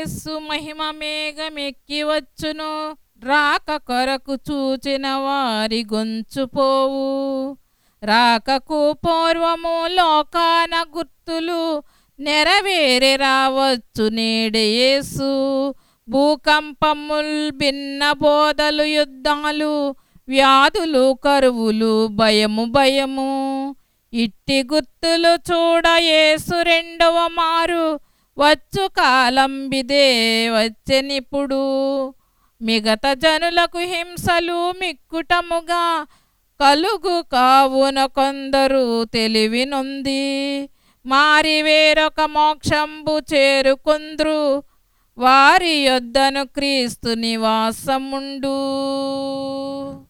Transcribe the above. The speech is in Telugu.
యేసు మహిమ మేఘమెక్కి వచ్చును రాక కొరకు చూచిన వారి గొంచుపోవు రాకకు పూర్వము లోకాన గుర్తులు నెరవేరి రావచ్చు నేడే యేసు భూకంపముల్ భిన్న బోధలు యుద్ధాలు వ్యాధులు కరువులు భయము భయము ఇట్టి గుర్తులు చూడ యేసు రెండవ మారు వచ్చు కాలం బిదే వచ్చెనిప్పుడు మిగతా జనులకు హింసలు మిక్కుటముగా కలుగు కావున కొందరు తెలివి నొంది మారి వేరొక మోక్షంబు చేరుకుంద్రు వారి యొద్దను క్రీస్తు నివాసముండు